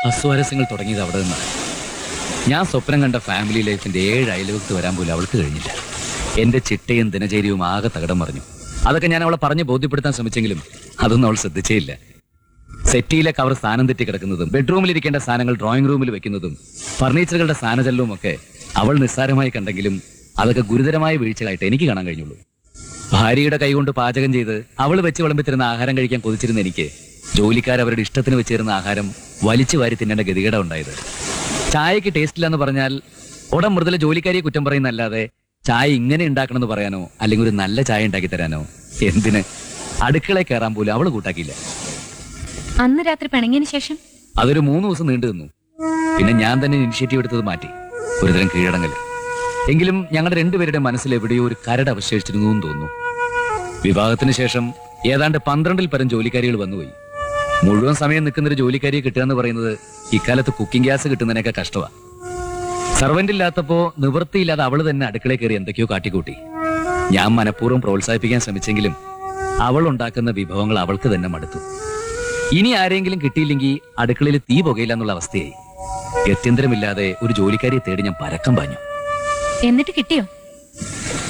അസ്വാരസ്യങ്ങൾ തുടങ്ങിയത് അവിടെ നിന്നാണ് ഞാൻ സ്വപ്നം കണ്ട ഫാമിലി ലൈഫിന്റെ ഏഴ് അയൽവക്കത്ത് വരാൻ പോലും അവൾക്ക് കഴിഞ്ഞില്ല എന്റെ ചിട്ടയും ദിനചര്യവും ആകെ തകടം മറിഞ്ഞു അതൊക്കെ ഞാൻ അവളെ പറഞ്ഞ് ബോധ്യപ്പെടുത്താൻ ശ്രമിച്ചെങ്കിലും അതൊന്നും അവൾ ശ്രദ്ധിച്ചേയില്ല സെറ്റിയിലെ കവർ സ്ഥാനം തെറ്റി കിടക്കുന്നതും ബെഡ്റൂമിൽ ഇരിക്കേണ്ട സാധനങ്ങൾ ഡ്രോയിങ് റൂമിൽ വെക്കുന്നതും ഫർണിച്ചറുകളുടെ സ്ഥാനചലനവും ഒക്കെ അവൾ നിസ്സാരമായി കണ്ടെങ്കിലും അതൊക്കെ ഗുരുതരമായ വീഴ്ചകളായിട്ട് എനിക്ക് കാണാൻ കഴിഞ്ഞുള്ളൂ ഭാര്യയുടെ കൈകൊണ്ട് പാചകം ചെയ്ത് അവൾ വെച്ച് വിളമ്പിത്തിരുന്ന ആഹാരം കഴിക്കാൻ കൊതിച്ചിരുന്ന എനിക്ക് ജോലിക്കാർ അവരുടെ ഇഷ്ടത്തിന് വെച്ചിരുന്ന ആഹാരം വലിച്ചു വാരി തിന്നേണ്ട ഗതികേട ഉണ്ടായത് ചായക്ക് ടേസ്റ്റ് ഇല്ലെന്ന് പറഞ്ഞാൽ ഉടൻ മൃദുല ജോലിക്കാരിയെ കുറ്റം പറയുന്നല്ലാതെ ചായ ഇങ്ങനെ ഉണ്ടാക്കണമെന്ന് പറയാനോ അല്ലെങ്കിൽ ഒരു നല്ല ചായ ഉണ്ടാക്കി തരാനോ എന്തിന് അടുക്കളയിൽ കയറാൻ പോലും അവള് കൂട്ടാക്കിയില്ല അന്ന് രാത്രി പിണങ്ങിയതിന് ശേഷം അതൊരു മൂന്ന് ദിവസം നീണ്ടു നിന്നു പിന്നെ ഞാൻ തന്നെ ഇനിഷ്യേറ്റീവ് എടുത്തത് മാറ്റി ഒരുതരം കീഴടങ്ങൽ എങ്കിലും ഞങ്ങളുടെ രണ്ടുപേരുടെ മനസ്സിൽ എവിടെയോ ഒരു കരട് അവശേഷിച്ചിരുന്നു എന്ന് തോന്നുന്നു വിവാഹത്തിന് ശേഷം ഏതാണ്ട് പന്ത്രണ്ടിൽ പരം ജോലിക്കാരികൾ വന്നുപോയി മുഴുവൻ സമയം നിൽക്കുന്ന ഒരു ജോലിക്കാരിയെ കിട്ടുക എന്ന് പറയുന്നത് ഇക്കാലത്ത് കുക്കിംഗ് ഗ്യാസ് കിട്ടുന്നതിനൊക്കെ കഷ്ടമാണ് സർവന്റ് ഇല്ലാത്തപ്പോ നിവൃത്തിയില്ലാതെ അവള് തന്നെ അടുക്കളയിൽ കയറി എന്തൊക്കെയോ കാട്ടിക്കൂട്ടി ഞാൻ മനഃപൂർവ്വം പ്രോത്സാഹിപ്പിക്കാൻ ശ്രമിച്ചെങ്കിലും അവൾ ഉണ്ടാക്കുന്ന വിഭവങ്ങൾ അവൾക്ക് തന്നെ മടുത്തു ഇനി ആരെങ്കിലും കിട്ടിയില്ലെങ്കിൽ അടുക്കളയിൽ തീ പുകയില്ല എന്നുള്ള അവസ്ഥയായി ഗത്യന്തരമില്ലാതെ ഒരു ജോലിക്കാരിയെ തേടി ഞാൻ പരക്കം പാഞ്ഞു എന്നിട്ട് കിട്ടിയോ